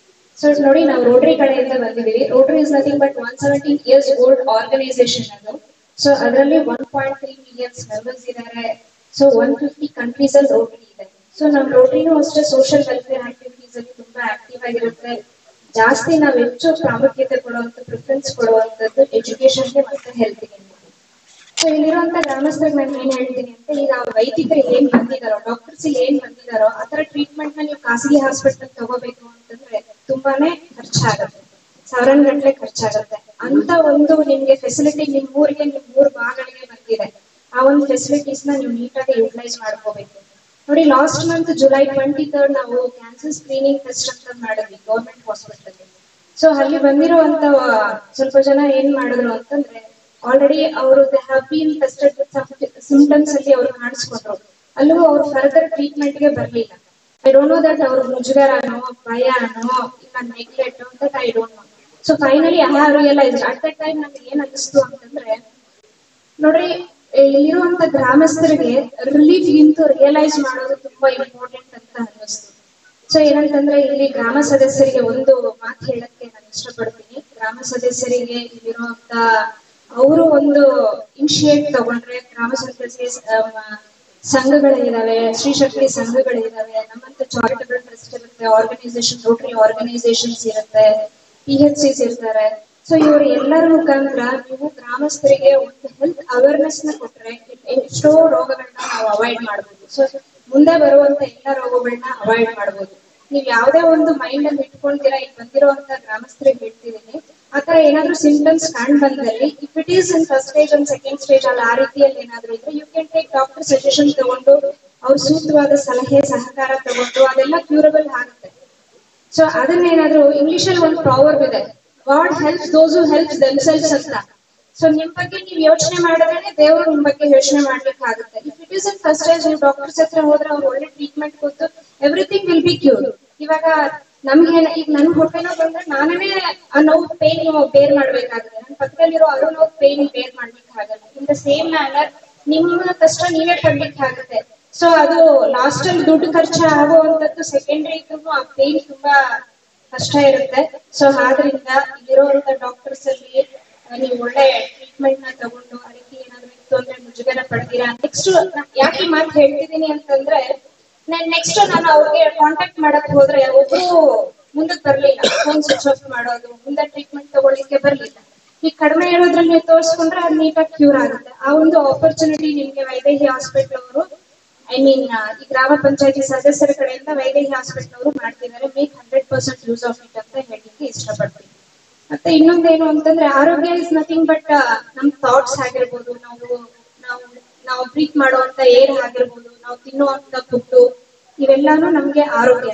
ಸೊ ನೋಡಿ ನಾವು ರೋಟರಿ ಕಡೆಯಿಂದ ಬಂದಿದ್ದೀವಿ Rotary is nothing but one seventeen years old organisation ಅದು ಸೊ ಅದರಲ್ಲಿ one point three millions members ಇದ್ದಾರೆ ಸೊ ಒನ್ ಫಿಫ್ಟಿ ಕಂಟ್ರೀಸ್ ಅಲ್ಲಿ ರೋಟರಿ ಇದೆ ಸೊ ನಮ್ ರೋಟರಿನೂ ಅಷ್ಟೇ ಸೋಷಿಯಲ್ ವೆಲ್ಫೇರ್ ಆಕ್ಟಿವಿಟೀಸ್ ಅಲ್ಲಿ ತುಂಬಾ ಆಕ್ಟಿವ್ ಆಗಿರುತ್ತೆ ಜಾಸ್ತಿ ನಾವು ಹೆಚ್ಚು ಪ್ರಾಮುಖ್ಯತೆ ಕೊಡುವಂತ ಪ್ರಿಫರೆನ್ಸ್ ಕೊಡುವಂತದ್ದು ಎಜುಕೇಶನ್ಗೆ ಮತ್ತೆ ಹೆಲ್ತ್ಗೆ ಸೊ ಇಲ್ಲಿರುವಂತ ಗ್ರಾಮಸ್ಥರಿಗೆ ನಾನು ಏನ್ ಹೇಳ್ತೀನಿ ಅಂತ ಈಗ ವೈದ್ಯಕರು ಏನ್ ಬಂದಿದಾರೋ ಡಾಕ್ಟರ್ಸ್ ಏನ್ ಬಂದಿದಾರೋ ಆತರ ಟ್ರೀಟ್ಮೆಂಟ್ ನ ನೀವು ಖಾಸಗಿ ಹಾಸ್ಪಿಟಲ್ ತಗೋಬೇಕು ಅಂತಂದ್ರೆ ತುಂಬಾ ಸಾವಿರಾನ್ ಗಂಟ್ಲೆ ಖರ್ಚಾಗುತ್ತೆ ಅಂತ ಒಂದು ನಿಮ್ಗೆ ಫೆಸಿಲಿಟಿ ನಿಮ್ ಊರಿಗೆ ನಿಮ್ ಊರ್ ಭಾಗಗಳಿಗೆ ಬಂದಿದೆ ಆ ಒಂದು ಫೆಸಿಲಿಟೀಸ್ ನ ನೀವು ನೀಟಾಗಿ ಯುಟಿಲೈಸ್ ಮಾಡ್ಕೋಬೇಕು ನೋಡಿ last month July twenty third ನಾವು ಕ್ಯಾನ್ಸರ್ ಸ್ಕ್ರೀನಿಂಗ್ ಟೆಸ್ಟ್ ಅಂತ ಮಾಡಿದ್ವಿ ಗೌರ್ಮೆಂಟ್ ಹಾಸ್ಪಿಟಲ್ ಸೊ ಅಲ್ಲಿ ಬಂದಿರುವಂತ ಸ್ವಲ್ಪ ಜನ ಏನ್ ಮಾಡಿದ್ರು ಅಂತಂದ್ರೆ ಆಲ್ರೆಡಿ ಅವರು they have been tested symptoms ಅಲ್ಲಿ ಅವ್ರು ಕಾಣಿಸ್ಕೊಂಡ್ರು ಅಲ್ಲೂ ಅವ್ರು ಫರ್ದರ್ ಟ್ರೀಟ್ಮೆಂಟ್ ಗೆ ಬರ್ಲಿಲ್ಲ ಐ ಡೋಂಟ್ ನೋ ದಟ್ ಅವ್ರ ಮುಜುಗರನೋ ಭಯನೋ ಇಲ್ಲ ನೆಗ್ಲೆಕ್ಟ್ ಅಂತ I don't know so finally I have realise at that time ನಮ್ಗೆ ಏನ್ ಅನಿಸ್ತು ಅಂತಂದ್ರೆ ನೋಡ್ರಿ ಇಲ್ಲಿರುವಂತ ಗ್ರಾಮಸ್ಥರಿಗೆ ರಿಲೀಫ್ ಗಿಂತ ರಿಯಲೈಸ್ ಮಾಡೋದು ತುಂಬಾ ಇಂಪಾರ್ಟೆಂಟ್ ಅಂತ ಅನ್ನಿಸ್ತು ಸೊ ಏನಂತಂದ್ರೆ ಇಲ್ಲಿ ಗ್ರಾಮ ಸದಸ್ಯರಿಗೆ ಒಂದು ಮಾತು ಹೇಳಕ್ಕೆ ನಾನು ಇಷ್ಟಪಡ್ತೀನಿ ಗ್ರಾಮ ಸದಸ್ಯರಿಗೆ ಇಲ್ಲಿರುವಂತ ಅವರು ಒಂದು ಇನಿಷಿಯೇಟ್ ತಗೊಂಡ್ರೆ ಗ್ರಾಮ ಸದಸ್ಯ ಸಂಘಗಳಿದಾವೆ ಶ್ರೀಶಕ್ತಿ ಸಂಘಗಳಿದಾವೆ ನಮ್ಮಂತ ಚಾರಿಟಬಲ್ ಟ್ರಸ್ಟ್ ಇರುತ್ತೆ ಆರ್ಗನೈಸೇಷನ್ ರೋಟರಿ ಆರ್ಗನೈಸೇಷನ್ಸ್ ಇರುತ್ತೆ ಪಿ ಎಚ್ ಸಿಸ್ ಇರ್ತಾರೆ ಸೊ ಇವರು ಎಲ್ಲರ ಮುಖಾಂತರ ನೀವು ಗ್ರಾಮಸ್ಥರಿಗೆ ಒಂದು ಹೆಲ್ತ್ ಅವೇರ್ನೆಸ್ ನ ಕೊಟ್ರೆ ಎಷ್ಟೋ ರೋಗಗಳನ್ನ ನಾವು ಅವಾಯ್ಡ್ ಮಾಡ್ಬೋದು ಸೊ ಮುಂದೆ ಬರುವಂತ ಎಲ್ಲ ರೋಗಗಳನ್ನ ಅವಾಯ್ಡ್ ಮಾಡ್ಬೋದು ನೀವ್ ಯಾವ್ದೇ ಒಂದು ಮೈಂಡ್ ಅಲ್ಲಿ ಇಟ್ಕೊಳ್ತೀರಾ ಈಗ ಬಂದಿರುವಂತ ಗ್ರಾಮಸ್ಥರಿಗೆ ಹೇಳ್ತಿದೀನಿ ಆತರ ಏನಾದ್ರೂ ಸಿಂಪ್ಟಮ್ಸ್ ಕಾಣ್ ಬಂದಲ್ಲಿ if it is in first stage and second stage ಅಲ್ಲಿ ಆ ರೀತಿಯಲ್ಲಿ ಏನಾದ್ರೂ ಇದ್ರೆ you can take doctor suggestion ತಗೊಂಡು ಅವ್ರ ಸೂಕ್ತವಾದ ಸಲಹೆ ಸಹಕಾರ ತಗೊಂಡು ಅದೆಲ್ಲ ಕ್ಯೂರಬಲ್ ಆಗುತ್ತೆ ಸೊ ಅದನ್ನೇನಾದ್ರೂ ಇಂಗ್ಲಿಷ್ ಅಲ್ಲಿ ಒಂದು ಪ್ರಾವರ್ಬ್ ಇದೆ ಗಾಡ್ ಹೆಲ್ಪ್ ದೋಸ್ ಹು ಹೆಲ್ಪ್ ದೆಮ್ಸೆಲ್ಸ್ ಅಂತ ಸೊ ನಿಮ್ ಬಗ್ಗೆ ನೀವು ಯೋಚನೆ ಮಾಡಿದ್ರೆ ದೇವರು ನಿಮ್ ಬಗ್ಗೆ ಯೋಚನೆ ಮಾಡ್ಲಿಕ್ಕೆ ಆಗುತ್ತೆ if it is in first stage ನೀವು ಡಾಕ್ಟರ್ಸ್ ಹತ್ರ ಹೋದ್ರೆ ಅವ್ರು ಒಳ್ಳೆ ಟ್ರೀಟ್ಮೆಂಟ್ ಕೊಟ್ಟು ಎವ್ರಿಥಿಂಗ್ ವಿಲ್ ಬಿ ಕ್ಯೂರ್ ಇವಾಗ ನಮ್ಗೆ ಏನ- ಈಗ ನನ್ ಹೊಟ್ಟೆ ನೋವು ಬಂದ್ರೆ ನಾನೇ ಆ ನೋವು ಪೇನ್ ಬೇರ್ ಮಾಡ್ಬೇಕಾಗುತ್ತೆ ನನ್ ಪಕ್ಕದಲ್ಲಿರೋ ಅರು ನೋವು ಪೇನ್ ಬೇರ್ ಮಾಡ್ಲಿಕ್ಕೆ ಆಗಲ್ಲ ಇನ್ ದ ಸೇಮ್ ಮ್ಯಾನರ್ ನಿಮ್ಮ ಕಷ್ಟ ನೀವೇ ಪಡ್ಲಿಕ್ಕೆ ಆಗುತ್ತೆ ಸೊ ಅದು ಲಾಸ್ಟ್ ಅಲ್ಲಿ ದುಡ್ಡು ಖರ್ಚು ಆಗುವಂತದ್ದು ಸೆಕೆಂಡರಿ ಆ ಪೇನ್ ತುಂಬಾ ಕಷ್ಟ ಇರುತ್ತೆ ಸೊ ಆದ್ರಿಂದ ಇಲ್ಲಿರುವಂತ ಡಾಕ್ಟರ್ಸ್ ಅಲ್ಲಿ ಆ, ನೀವು ಒಳ್ಳೆ ಟ್ರೀಟ್ಮೆಂಟ್ ನ ತಗೊಂಡು ಆ ರೀತಿ ಏನಾದ್ರು ಇತ್ತು ಅಂದ್ರೆ ಮುಜುಗರ ಪಡ್ತೀರಾ ನೆಕ್ಸ್ಟ್ ಯಾಕೆ ಈ ಮಾತು ಹೇಳ್ತಿದ್ದೀನಿ ಅಂತಂದ್ರೆ ನೆಕ್ಸ್ಟ್ ನಾನು ಅವ್ರಿಗೆ ಕಾಂಟ್ಯಾಕ್ಟ್ ಮಾಡಕ್ ಹೋದ್ರೆ ಒಬ್ರು ಮುಂದಕ್ಕೆ ಬರ್ಲಿಲ್ಲ ಫೋನ್ ಸ್ವಿಚ್ ಆಫ್ ಮಾಡೋದು ಮುಂದೆ ಟ್ರೀಟ್ಮೆಂಟ್ ತಗೊಳ್ಳಿಕ್ಕೆ ಬರ್ಲಿಲ್ಲ ಈಗ ಕಡಿಮೆ ಇರೋದ್ರಲ್ಲಿ ನೀವು ತೋರಿಸ್ಕೊಂಡ್ರೆ ಅದು ನೀಟಾಗಿ ಕ್ಯೂರ್ ಆಗುತ್ತೆ ಆ ಒಂದು ಆಪರ್ಚುನಿಟಿ ನಿಮ್ಗೆ ವೈದೇಹಿ ಹಾಸ್ಪಿಟಲ್ ಅವರು ಐ ಮೀನ್ ಈ ಗ್ರಾಮ ಪಂಚಾಯತಿ ಸದಸ್ಯರ ಕಡೆಯಿಂದ ವೈದೇಹಿ ಹಾಸ್ಪಿಟಲ್ ಅವರು ಮಾಡ್ತಿದ್ದಾರೆ make hundred percent use of it ಅಂತ ಹೇಳಲಿಕ್ಕೆ ಇಷ್ಟಪಡ್ತೀನಿ ಮತ್ತೆ ಇನ್ನೊಂದೇನು ಅಂತಂದ್ರೆ ಆರೋಗ್ಯ ಇಸ್ ನಥಿಂಗ್ ಬಟ್ ನಮ್ ಥಾಟ್ಸ್ ಆಗಿರ್ಬೋದು ನಾವು ನಾವು ನಾವು ಬ್ರೀತ್ ಮಾಡುವಂತ ಏರ್ ಆಗಿರ್ಬೋದು ನಾವು ತಿನ್ನುವಂತ ಫುಡ್ ಇವೆಲ್ಲಾನು ನಮ್ಗೆ ಆರೋಗ್ಯ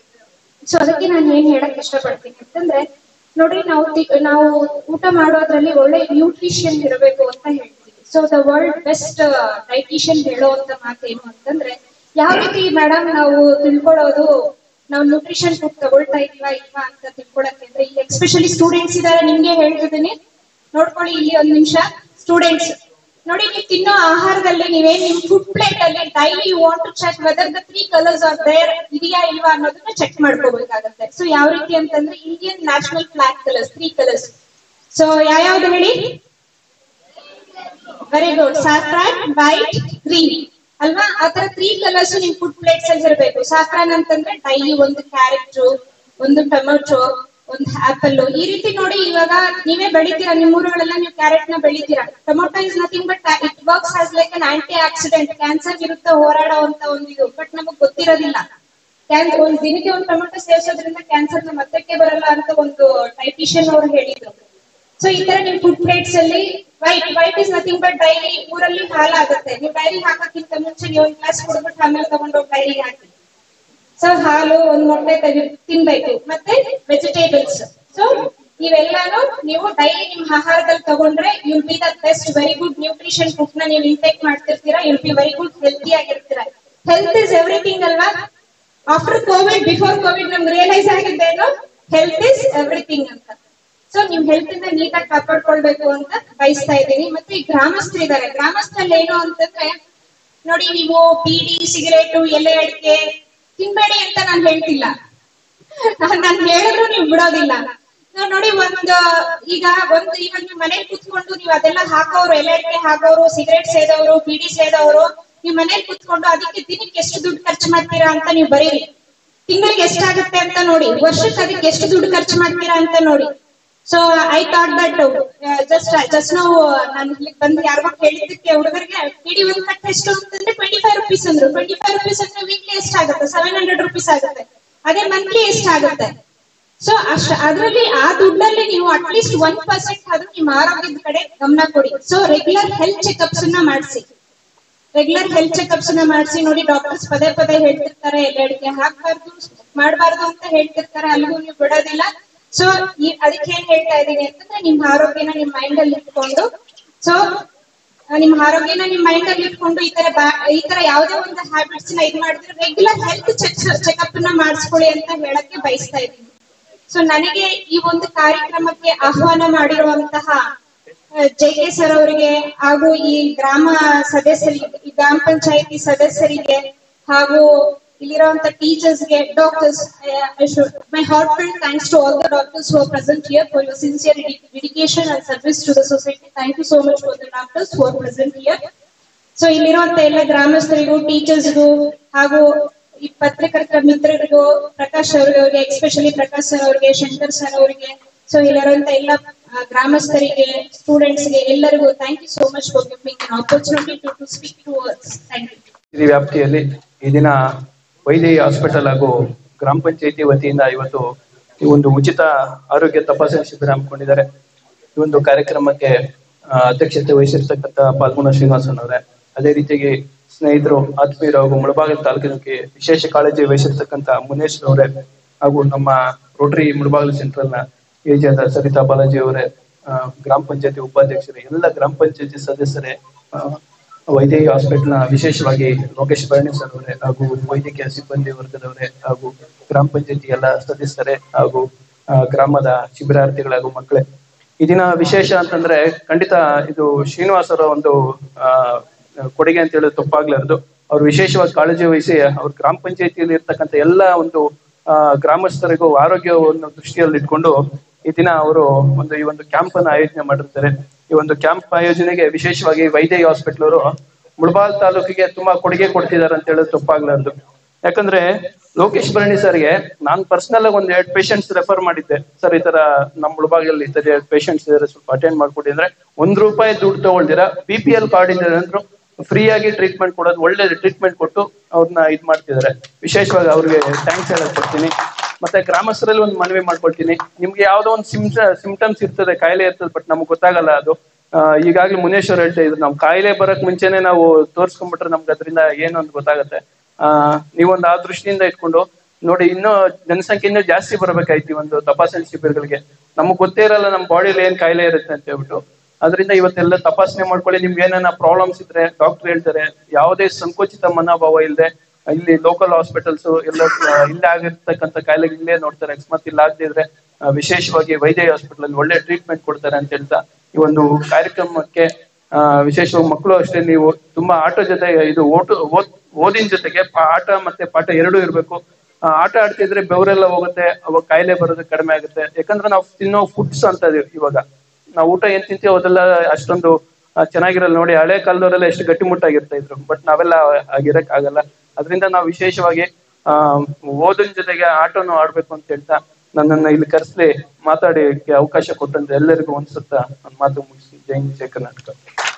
ಸೊ ಅದಕ್ಕೆ ನಾನು ಏನ್ ಹೇಳಕ್ ಇಷ್ಟಪಡ್ತೀನಿ ಅಂತಂದ್ರೆ ನೋಡ್ರಿ ನಾವು ತಿ- ನಾವು ಊಟ ಮಾಡೋದ್ರಲ್ಲಿ ಒಳ್ಳೆ ನ್ಯೂಟ್ರಿಷನ್ ಇರಬೇಕು ಅಂತ ಹೇಳ್ತೀವಿ so the world best dietitian ಹೇಳೋವಂತ ಮಾತೇನು ಅಂತಂದ್ರೆ ಯಾವ ರೀತಿ ಮೇಡಮ್ ನಾವು ತಿಳ್ಕೊಳ್ಳೋದು ನಾವು ನ್ಯೂಟ್ರಿಷನ್ ಫುಡ್ ತಗೊಳ್ತಾ ಇದೀವಾ ಇಲ್ವಾ ಅಂತ ತಿಳ್ಕೊಳಕ್ಕೆ ಅಂದ್ರೆ ಈಗ ಎಸ್ಪೆಷಲಿ ಸ್ಟೂಡೆಂಟ್ಸ್ ಇದಾರೆ ನಿಮ್ಗೆ ಹೇಳ್ತಿದ್ದೀನಿ ನೋಡ್ಕೊಳ್ಳಿ ಇಲ್ಲಿ ಒಂದ್ ನಿಮಿಷ ಸ್ಟೂಡೆಂಟ್ಸ್ ನೋಡಿ ನೀವು ತಿನ್ನೋ ಆಹಾರದಲ್ಲಿ ನೀವೇನ್ ನಿಮ್ ಫುಡ್ ಪ್ಲೇಟ್ ಅಲ್ಲಿ daily you want to check whether the three colours are there ಇದೆಯಾ ಇಲ್ವಾ ಅನ್ನೋದನ್ನ ಚೆಕ್ ಮಾಡ್ಕೋಬೇಕಾಗತ್ತೆ ಸೊ ಯಾವ ರೀತಿ ಅಂತಂದ್ರೆ Indian national flag colours three colours so ಯಾವ್ಯಾವ್ದು ಹೇಳಿ very good saffron white green ಅಲ್ವಾ ಆತರ ತ್ರೀ ಕಲರ್ಸ್ ನಿಮ್ ಫುಡ್ ಪ್ಲೇಟ್ಸ್ ಅಲ್ಲಿ ಇರಬೇಕು ಸಾಫ್ರಾನ್ ಅಂತಂದ್ರೆ ಡೈಲಿ ಒಂದು ಕ್ಯಾರೆಟ್ ಒಂದು ಟೊಮೆಟೊ ಒಂದು ಆಪಲ್ ಈ ರೀತಿ ನೋಡಿ ಇವಾಗ ನೀವೇ ಬೆಳಿತೀರಾ ನಿಮ್ಮ ಊರುಗಳೆಲ್ಲ ನೀವು ಕ್ಯಾರೆಟ್ ನ ಬೆಳಿತೀರಾ tomato is nothing but it works as like an antioxidant cancer ವಿರುದ್ಧ ಹೋರಾಡುವಂತ ಒಂದು ಇದು ಬಟ್ ನಮಗ್ ಗೊತ್ತಿರೋದಿಲ್ಲ ಕ್ಯಾನ್ ಒಂದ್ ದಿನಕ್ಕೆ ಒಂದು ಟೊಮೆಟೊ ಸೇವಿಸೋದ್ರಿಂದ ಕ್ಯಾನ್ಸರ್ ನ ಮತ್ತಕ್ಕೆ ಬರಲ್ಲ ಅಂತ ಒಂದು ಟೈಟಿಷಿಯನ್ ಅವರು ಹೇಳಿದ್ರು ಸೊ ಈ ತರ ನಿಮ್ ಫುಡ್ ಪ್ಲೇಟ್ಸ್ ಅಲ್ಲಿ white white is nothing but dairy ಊರಲ್ಲಿ ಹಾಲಾಗುತ್ತೆ ನೀವು ಡೈರಿ ಹಾಕಕ್ಕಿಂತ ಮುಂಚೆ ನೀವು ಒಂದು ಗ್ಲಾಸ್ ಕುಡ್ಬಿಟ್ಟು ಆಮೇಲೆ ತಗೊಂಡೋಗಿ ಡೈರಿಗೆ ಹಾಕಿ ಸೊ ಹಾಲು ಒಂದ್ ಮೊಟ್ಟೆ ತೆಗಿ ತಿನ್ಬೇಕು ಮತ್ತೆ ವೆಜಿಟೇಬಲ್ಸ್ ಸೊ ಇವೆಲ್ಲಾನು ನೀವು ಡೈಲಿ ನಿಮ್ ಆಹಾರದಲ್ಲಿ ತಗೊಂಡ್ರೆ you'll be the best very good nutrition food ನ ನೀವು ಇಂಟೇಕ್ ಮಾಡ್ತಿರ್ತೀರಾ you'll be very good healthy ಆಗಿರ್ತೀರಾ ಹೆಲ್ತ್ ಇಸ್ ಎವ್ರಿಥಿಂಗ್ ಅಲ್ವಾ ಆಫ್ಟರ್ ಕೋವಿಡ್ ಬಿಫೋರ್ ಕೋವಿಡ್ ನಮ್ಗೆ ರಿಯಲೈಸ್ ಆಗಿದ್ದೇನು ಹೆಲ್ತ್ ಇಸ್ ಎವ್ರಿಥಿಂಗ್ ಅಂತ ಸೊ ನಿಮ್ ಹೆಲ್ತ್ ಇಂದ ನೀಟಾಗಿ ಕಾಪಾಡ್ಕೊಳ್ಬೇಕು ಅಂತ ಬಯಸ್ತಾ ಇದ್ದೀನಿ ಮತ್ತೆ ಈ ಗ್ರಾಮಸ್ಥರಿದ್ದಾರೆ ಗ್ರಾಮಸ್ಥರಲ್ಲಿ ಏನು ಅಂತಂದ್ರೆ ನೋಡಿ ನೀವು ಬೀಡಿ ಸಿಗರೇಟು ಎಲೆ ಅಡಿಕೆ ತಿನ್ಬೇಡಿ ಅಂತ ನಾನು ಹೇಳ್ತಿಲ್ಲ ನಾನು ಹೇಳಿದ್ರು ನೀವು ಬಿಡೋದಿಲ್ಲ ನಾವ್ ನೋಡಿ ಒಂದು ಈಗ ಒಂದು ಇವಾಗ ನೀವು ಮನೇಲಿ ಕುತ್ಕೊಂಡು ನೀವು ಅದೆಲ್ಲ ಹಾಕೋರು ಎಲೆ ಅಡಿಕೆ ಹಾಕೋರು ಸಿಗರೇಟ್ ಸೇದವರು ಬೀಡಿ ಸೇದವರು ನೀವು ಮನೇಲಿ ಕುತ್ಕೊಂಡು ಅದಕ್ಕೆ ದಿನಕ್ಕೆ ಎಷ್ಟು ದುಡ್ಡು ಖರ್ಚು ಮಾಡ್ತೀರಾ ಅಂತ ನೀವು ಬರೀರಿ ತಿಂಗಳಿಗೆ ಎಷ್ಟಾಗುತ್ತೆ ಅಂತ ನೋಡಿ ವರ್ಷಕ್ಕೆ ಅದಕ್ಕೆ ಎಷ್ಟು ದುಡ್ಡು ಖರ್ಚು ಮಾಡ್ತೀರಾ ಅಂತ ನೋಡಿ so I thought that just just ನಾವು ನಾನು ಇಲ್ಲಿ ಬಂದು ಯಾರಿಗೋ ಕೇಳಿದ್ದಕ್ಕೆ ಹುಡುಗರಿಗೆ ಇಡೀ ಒಂದು ಕಟ್ ಎಷ್ಟು ಅಂತಂದ್ರೆ ಟ್ವೆಂಟಿ ಫೈವ್ ರುಪೀಸ್ ಅಂದ್ರು ಟ್ವೆಂಟಿ ಫೈವ್ ರುಪೀಸ್ ಅಂದ್ರೆ ವೀಕ್ಲಿ ಎಷ್ಟಾಗುತ್ತೆ ಸೆವೆನ್ ಹಂಡ್ರೆಡ್ ರುಪೀಸ್ ಆಗುತ್ತೆ ಅದೇ ಮಂತ್ಲಿ ಎಷ್ಟಾಗುತ್ತೆ ಸೊ ಅಷ್ಟ ಅದರಲ್ಲಿ ಆ ದುಡ್ಡಲ್ಲಿ ನೀವು ಅಟ್ಲೀಸ್ಟ್ ಒನ್ ಪರ್ಸೆಂಟ್ ಆದ್ರೂ ನಿಮ್ಮ ಆರೋಗ್ಯದ ಕಡೆ ಗಮನ ಕೊಡಿ ಸೊ ರೆಗ್ಯುಲರ್ ಹೆಲ್ತ್ ಚೆಕಪ್ಸ್ ನ ಮಾಡಿಸಿ ರೆಗ್ಯುಲರ್ ಹೆಲ್ತ್ ಚೆಕಪ್ಸ್ ನ ಮಾಡಿಸಿ ನೋಡಿ ಡಾಕ್ಟರ್ಸ್ ಪದೇ ಪದೇ ಹೇಳ್ತಿರ್ತಾರೆ ಎಲೆ ಅಡಿಕೆ ಹಾಕ್ಬಾರ್ದು ಮಾಡಬಾರ್ದು ಅಂತ ಹೇಳ್ತಿರ್ತಾರೆ ಅಲ್ಲಿಗೂ ನೀವು ಬಿಡೋದಿಲ್ಲ ಸೊ ಈ ಅದಕ್ಕೆ ಏನ್ ಹೇಳ್ತಾ ಇದೀನಿ ಅಂತಂದ್ರೆ ನಿಮ್ ಆರೋಗ್ಯನ ನಿಮ್ ಮೈಂಡ್ ಅಲ್ಲಿ ಇಟ್ಕೊಂಡು ಸೊ ನಿಮ್ ಆರೋಗ್ಯನ ನಿಮ್ ಮೈಂಡ್ ಅಲ್ಲಿ ಇಟ್ಕೊಂಡು ಈ ತರ ಬಾ- ಈ ತರ ಯಾವುದೇ ಒಂದು ಹ್ಯಾಬಿಟ್ಸ್ ನ ಇದ್ ಮಾಡಿದ್ರೆ ರೆಗ್ಯುಲರ್ ಹೆಲ್ತ್ ಚೆಕ್ ಚೆಕಪ್ ನ ಮಾಡಿಸ್ಕೊಳ್ಳಿ ಅಂತ ಹೇಳಕ್ಕೆ ಬಯಸ್ತಾ ಇದ್ದೀನಿ ಸೊ ನನಗೆ ಈ ಒಂದು ಕಾರ್ಯಕ್ರಮಕ್ಕೆ ಆಹ್ವಾನ ಮಾಡಿರುವಂತಹ ಜೆ ಕೆ ಸರ್ ಅವರಿಗೆ ಹಾಗೂ ಈ ಗ್ರಾಮ ಸದಸ್ಯರಿಗೆ ಈ ಗ್ರಾಮ ಪಂಚಾಯತಿ ಸದಸ್ಯರಿಗೆ ಹಾಗೂ ಇಲ್ಲಿರುವಂತ ಟೀಚರ್ಸ್ ಗೆ doctors my heartfelt thanks to all the doctors who present here for your sincere dedication and service to the society thank you so much for the doctors who present here so ಇಲ್ಲಿರುವಂತ ಎಲ್ಲ ಗ್ರಾಮಸ್ಥರಿಗೂ ಟೀಚರ್ಸ್ಗೂ ಹಾಗೂ ಈ ಪತ್ರಕರ್ತರ ಮಿತ್ರರಿಗೂ ಪ್ರಕಾಶ್ ಅವರಿಗೆ ಎಕ್ಸ್ಪೆಷಲಿ ಪ್ರಕಾಶ್ ಸರ್ ಅವರಿಗೆ ಶಂಕರ್ ಸರ್ ಅವರಿಗೆ ಸೊ ಇಲ್ಲಿರುವಂತ ಎಲ್ಲ ಆ, ಗ್ರಾಮಸ್ಥರಿಗೆ ಸ್ಟೂಡೆಂಟ್ಸ್ ಗೆ ಎಲ್ಲರಿಗೂ thank you so much for giving an opportunity to to speak two words thank you ಈ ವ್ಯಾಪ್ತಿಯಲ್ಲಿ ಈ ದಿನ ವೈದೇಹಿ ಹಾಸ್ಪಿಟಲ್ ಹಾಗೂ ಗ್ರಾಮ ಪಂಚಾಯತಿ ವತಿಯಿಂದ ಇವತ್ತು ಈ ಒಂದು ಉಚಿತ ಆರೋಗ್ಯ ತಪಾಸಣೆ ಶಿಬಿರ ಹಮ್ಮಿಕೊಂಡಿದ್ದಾರೆ ಈ ಒಂದು ಕಾರ್ಯಕ್ರಮಕ್ಕೆ ಆ, ಅಧ್ಯಕ್ಷತೆ ವಹಿಸಿರ್ತಕ್ಕಂಥ ಪಾಲ್ಗುಣ ಶ್ರೀನಿವಾಸನ್ ಅವರೇ ಅದೇ ರೀತಿಯಾಗಿ ಸ್ನೇಹಿತರು ಆತ್ಮೀಯರು ಹಾಗೂ ಮುಳಬಾಗಿಲು ತಾಲೂಕಿನಕ್ಕೆ ವಿಶೇಷ ಕಾಳಜಿ ವಹಿಸಿರ್ತಕ್ಕಂಥ ಮುನೇಶ್ ಅವರೇ ಹಾಗೂ ನಮ್ಮ ರೋಟರಿ ಮುಳಬಾಗಿಲು ಸೆಂಟ್ರಲ್ ನ ಏಜಿಯಾದ ಸರಿತಾ ಬಾಲಾಜಿ ಅವರೇ ಆ, ಗ್ರಾಮ ಪಂಚಾಯತಿ ಉಪಾಧ್ಯಕ್ಷರೇ ಎಲ್ಲ ಗ್ರಾಮ ಪಂಚಾಯತಿ ಸದಸ್ಯರೇ ಆ, ವೈದ್ಯಕೀಯ ಹಾಸ್ಪಿಟಲ್ ನ ವಿಶೇಷವಾಗಿ ಲೋಕೇಶ್ ಭರಣಿ ಸರ್ ಅವರೇ ಹಾಗೂ ವೈದ್ಯಕೀಯ ಸಿಬ್ಬಂದಿ ವರ್ಗದವರೇ ಹಾಗೂ ಗ್ರಾಮ ಪಂಚಾಯತಿ ಎಲ್ಲ ಸದಸ್ಯರೇ ಹಾಗೂ ಆ, ಗ್ರಾಮದ ಶಿಬಿರಾರ್ಥಿಗಳು ಹಾಗೂ ಮಕ್ಕಳೇ ಈ ದಿನ ವಿಶೇಷ ಅಂತಂದ್ರೆ ಖಂಡಿತ ಇದು ಶ್ರೀನಿವಾಸ್ ಅವರ ಒಂದು ಆ ಕೊಡುಗೆ ಅಂತ ಹೇಳೋದು ತಪ್ಪಾಗ್ಲಾರ್ದು ಅವ್ರು ವಿಶೇಷವಾಗಿ ಕಾಳಜಿ ವಹಿಸಿ ಅವ್ರ ಗ್ರಾಮ ಪಂಚಾಯತಿಯಲ್ಲಿ ಇರ್ತಕ್ಕಂಥ ಎಲ್ಲ ಒಂದು ಆ ಗ್ರಾಮಸ್ಥರಿಗೂ ಆರೋಗ್ಯವನ್ನು ದೃಷ್ಟಿಯಲ್ಲಿ ಇಟ್ಕೊಂಡು ಈ ದಿನ ಅವರು ಒಂದು ಈ ಒಂದು ಕ್ಯಾಂಪ್ ಅನ್ನ ಆಯೋಜನೆ ಮಾಡಿರ್ತಾರೆ ಈ ಒಂದು ಕ್ಯಾಂಪ್ ಆಯೋಜನೆಗೆ ವಿಶೇಷವಾಗಿ ವೈದ್ಯ ಹಾಸ್ಪಿಟಲ್ ಅವರು ಮುಳಬಾಲ್ ತಾಲೂಕಿಗೆ ತುಂಬಾ ಕೊಡುಗೆ ಕೊಡ್ತಿದ್ದಾರೆ ಅಂತ ಹೇಳೋದು ತಪ್ಪಾಗ್ಲಾರ್ದು ಯಾಕಂದ್ರೆ ಲೋಕೇಶ್ ಭರಣಿ ಸರ್ಗೆ ನಾನ್ ಪರ್ಸನಲ್ ಆಗಿ ಒಂದ್ ಎರಡು ಪೇಷಂಟ್ಸ್ ರೆಫರ್ ಮಾಡಿದ್ದೆ ಸರ್ ಈ ತರ ನಮ್ಮ ಮುಳಬಾಗಲ್ಲಿ ಈ ತರ ಎರಡು ಪೇಷಂಟ್ಸ್ ಇದಾರೆ ಸ್ವಲ್ಪ ಅಟೆಂಡ್ ಮಾಡ್ಕೊಡಿ ಅಂದ್ರೆ ಒಂದ್ ರೂಪಾಯಿ ದುಡ್ಡು ತಗೊಳ್ದಿರಾ ಬಿ ಪಿ ಎಲ್ ಕಾರ್ಡ್ ಇದೆ ಅಂದ್ರು ಫ್ರೀ ಆಗಿ ಟ್ರೀಟ್ಮೆಂಟ್ ಕೊಡೋದು ಒಳ್ಳೆ ಟ್ರೀಟ್ಮೆಂಟ್ ಕೊಟ್ಟು ಅವ್ರನ್ನ ಇದ್ ಮಾಡ್ತಿದ್ದಾರೆ ವಿಶೇಷವಾಗಿ ಅವ್ರಿಗೆ ಥ್ಯಾಂಕ್ಸ್ ಹೇಳಕ್ ಕೊಡ್ತೀನಿ ಮತ್ತೆ ಗ್ರಾಮಸ್ಥರಲ್ಲಿ ಒಂದು ಮನವಿ ಮಾಡ್ಕೊಳ್ತೀನಿ ನಿಮ್ಗೆ ಯಾವ್ದೋ ಒಂದು ಸಿಮ್ಟ ಸಿಂಪ್ಟಮ್ಸ್ ಇರ್ತದೆ ಕಾಯಿಲೆ ಇರ್ತದೆ ಬಟ್ ನಮ್ಗೆ ಗೊತ್ತಾಗಲ್ಲ ಅದು ಆ, ಈಗಾಗ್ಲೇ ಮುನೇಶ್ವರ್ ಹೇಳ್ತಾ ಇದ್ರು ನಮ್ ಕಾಯಿಲೆ ಬರಕ್ ಮುಂಚೆನೆ ನಾವು ತೋರ್ಸ್ಕೊಂಡ್ಬಿಟ್ರೆ ನಮ್ಗೆ ಅದರಿಂದ ಏನು ಅಂತ ಗೊತ್ತಾಗತ್ತೆ ಆ ನೀವೊಂದು ಆ ದೃಷ್ಟಿಯಿಂದ ಇಟ್ಕೊಂಡು ನೋಡಿ ಇನ್ನೂ ಜನಸಂಖ್ಯೆ ಇನ್ನೂ ಜಾಸ್ತಿ ಬರ್ಬೇಕಾಯ್ತು ಈ ಒಂದು ತಪಾಸಣೆ ಶಿಬಿರಗಳಿಗೆ ನಮಗ್ ಗೊತ್ತೇ ಇರಲ್ಲ ನಮ್ಮ ಬಾಡಿಯಲ್ಲಿ ಏನ್ ಕಾಯಿಲೆ ಇರುತ್ತೆ ಅಂತ ಹೇಳ್ಬಿಟ್ಟು ಅದರಿಂದ ಇವತ್ತೆಲ್ಲ ತಪಾಸಣೆ ಮಾಡ್ಕೊಳ್ಳಿ ನಿಮ್ಗೆ ಏನೇನ ಪ್ರಾಬ್ಲಮ್ಸ್ ಇದ್ರೆ ಡಾಕ್ಟರ್ ಹೇಳ್ತಾರೆ ಯಾವುದೇ ಸಂಕೋಚಿತ ಮನೋಭಾವ ಇಲ್ಲದೆ ಇಲ್ಲಿ ಲೋಕಲ್ ಹಾಸ್ಪಿಟಲ್ಸ್ ಎಲ್ಲ ಆ, ಇಲ್ಲೇ ಆಗಿರ್ತಕ್ಕಂಥ ಕಾಯಿಲೆಗೆ ಇಲ್ಲೇ ನೋಡ್ತಾರೆ ಅಕಸ್ಮಾತ್ ಇಲ್ಲ ಆಗದಿದ್ರೆ ವಿಶೇಷವಾಗಿ ವೈದ್ಯ ಹಾಸ್ಪಿಟಲ್ ಅಲ್ಲಿ ಒಳ್ಳೆ ಟ್ರೀಟ್ಮೆಂಟ್ ಕೊಡ್ತಾರೆ ಅಂತ ಹೇಳ್ತಾ ಈ ಒಂದು ಕಾರ್ಯಕ್ರಮಕ್ಕೆ ಆ, ವಿಶೇಷವಾಗಿ ಮಕ್ಕಳು ಅಷ್ಟೇ ನೀವು ತುಂಬಾ ಆಟ ಜೊತೆ ಇದು ಓಟು ಓದ್- ಓದಿನ ಜೊತೆಗೆ ಪಾ- ಆಟ ಮತ್ತೆ ಪಾಠ ಎರಡೂ ಇರ್ಬೇಕು ಆ, ಆಟ ಆಡ್ತಿದ್ರೆ ಬೆವರೆಲ್ಲ ಹೋಗುತ್ತೆ ಅವಾಗ ಕಾಯಿಲೆ ಬರೋದು ಕಡಿಮೆ ಆಗುತ್ತೆ ಯಾಕಂದ್ರೆ ನಾವು ತಿನ್ನೋ ಫುಡ್ಸ್ ಅಂತ ಇದೀವಿ ಇವಾಗ ನಾವು ಊಟ ಏನ್ ತಿಂತೀವಿ ಅದೆಲ್ಲ ಅಷ್ಟೊಂದು ಆ, ಚೆನ್ನಾಗಿರಲ್ಲ ನೋಡಿ ಹಳೆ ಕಾಲದವರೆಲ್ಲ ಎಷ್ಟು ಗಟ್ಟಿಮುಟ್ಟಾಗಿರ್ತಾ ಇದ್ರು ಬಟ್ ನಾವೆಲ್ಲ ಆಗಿರಕ್ ಆಗಲ್ಲ ಅದರಿಂದ ನಾವು ವಿಶೇಷವಾಗಿ ಆ ಓದಿನ ಜೊತೆಗೆ ಆಟನು ಆಡ್ಬೇಕು ಅಂತ ಹೇಳ್ತಾ ನನ್ನನ್ನ ಇಲ್ಲಿ ಕರೆಸ್ಲಿ ಮಾತಾಡಿ ಅವಕಾಶ ಕೊಟ್ಟಂತ ಎಲ್ಲರಿಗೂ ಒಂದ್ಸುತ್ತ ನನ್ನ ಮಾತು ಮುಗಿಸಿ ಜೈ ಹಿಂದ್, ಜೈ ಕರ್ನಾಟಕ